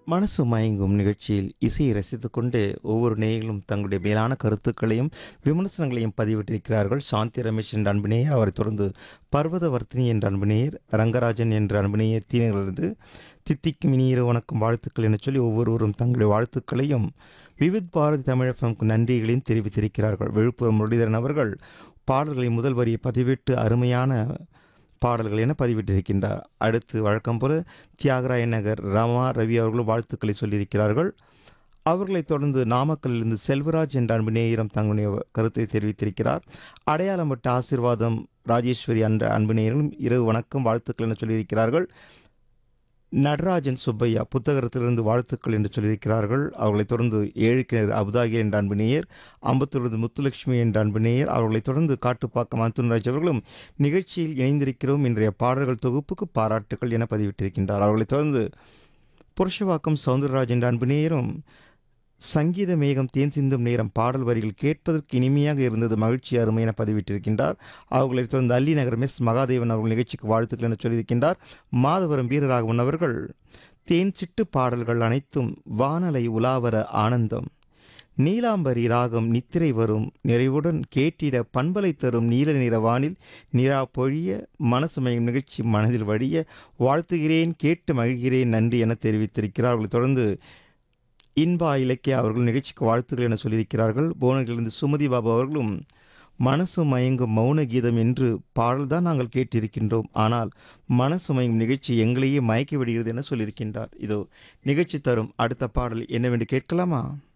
மனசு மயங்கும் நிகழ்ச்சியில் இசையை ரசித்துக்கொண்டு ஒவ்வொரு நேயர்களும் தங்களுடைய மேலான கருத்துக்களையும் விமர்சனங்களையும் பதிவிட்டிருக்கிறார்கள் சாந்தி ரமேஷ் என்ற அன்பினேயர் அவரைத் தொடர்ந்து பர்வதவர்த்தினி என்ற அன்பினேயர் ரங்கராஜன் என்ற அன்பினேயர் தீனர்களிருந்து தித்திக்கும் இனியிரு வணக்கம் வாழ்த்துக்கள் என சொல்லி ஒவ்வொருவரும் தங்களுடைய வாழ்த்துக்களையும் விவித் பாரதி தமிழகம்க்கு நன்றிகளையும் தெரிவித்திருக்கிறார்கள் விழுப்புரம் முரளிதரன் அவர்கள் பாடல்களை முதல் வரியை பதிவிட்டு அருமையான பாடல்கள் என பதிவிட்டிருக்கின்றார் அடுத்து வழக்கம் போல தியாகராய நகர் ரமா ரவி அவர்களும் வாழ்த்துக்களை சொல்லியிருக்கிறார்கள் அவர்களைத் தொடர்ந்து நாமக்கல்லிருந்து செல்வராஜ் என்ற அன்பு நேயரம் தங்களுடைய கருத்தை தெரிவித்திருக்கிறார் அடையாளம்பட்ட ஆசிர்வாதம் ராஜேஸ்வரி என்ற அன்பு நேயரும் இரவு வணக்கம் வாழ்த்துக்கள் என சொல்லியிருக்கிறார்கள் நடராஜன் சுப்பையா புத்தகத்திலிருந்து வாழ்த்துக்கள் என்று சொல்லியிருக்கிறார்கள் அவர்களைத் தொடர்ந்து ஏழுக்கிணர் அபுதாகிர் என்ற அன்பு நேயர் அம்பத்தூரிலிருந்து முத்துலட்சுமி என்ற அன்பு நேயர் அவர்களைத் தொடர்ந்து காட்டுப்பாக்கம் அந்துன்ராஜ் அவர்களும் நிகழ்ச்சியில் இணைந்திருக்கிறோம் இன்றைய பாடல்கள் தொகுப்புக்கு பாராட்டுக்கள் என பதிவிட்டிருக்கின்றார் அவர்களைத் தொடர்ந்து புருஷவாக்கம் சவுந்தரராஜ் என்ற அன்பு நேயரும் சங்கீத மேகம் தேன் சிந்தும் நேரம் பாடல் வரிகள் கேட்பதற்கு இனிமையாக இருந்தது மகிழ்ச்சி அருமை என பதிவிட்டிருக்கின்றார் அவர்களைத் தொடர்ந்து அல்லி நகர் எஸ் மகாதேவன் அவர்கள் நிகழ்ச்சிக்கு வாழ்த்துக்கள் என சொல்லியிருக்கின்றார் மாதவரம் வீரராகவன் அவர்கள் தேன் சிட்டு பாடல்கள் அனைத்தும் வானலை உலாவர ஆனந்தம் நீலாம்பரி ராகம் நித்திரை வரும் நிறைவுடன் கேட்டிட பண்பலை தரும் நீல நிற வானில் நிலா பொழிய மனசு மயம் நிகழ்ச்சி மனதில் வழிய வாழ்த்துகிறேன் கேட்டு மகிழ்கிறேன் நன்றி என தெரிவித்திருக்கிறார் அவர்களைத் தொடர்ந்து இன்பா இலக்கியா அவர்கள் நிகழ்ச்சிக்கு வாழ்த்துக்கள் என சொல்லியிருக்கிறார்கள் போனகிலிருந்து சுமதி பாபு அவர்களும் மனசு மயங்கும் மௌன கீதம் என்று பாடல்தான் நாங்கள் கேட்டிருக்கின்றோம் ஆனால் மனசு மயங்கும் நிகழ்ச்சி எங்களையே மயக்கி விடுகிறது என சொல்லியிருக்கின்றார் இதோ நிகழ்ச்சி தரும் அடுத்த பாடல் என்னவென்று கேட்கலாமா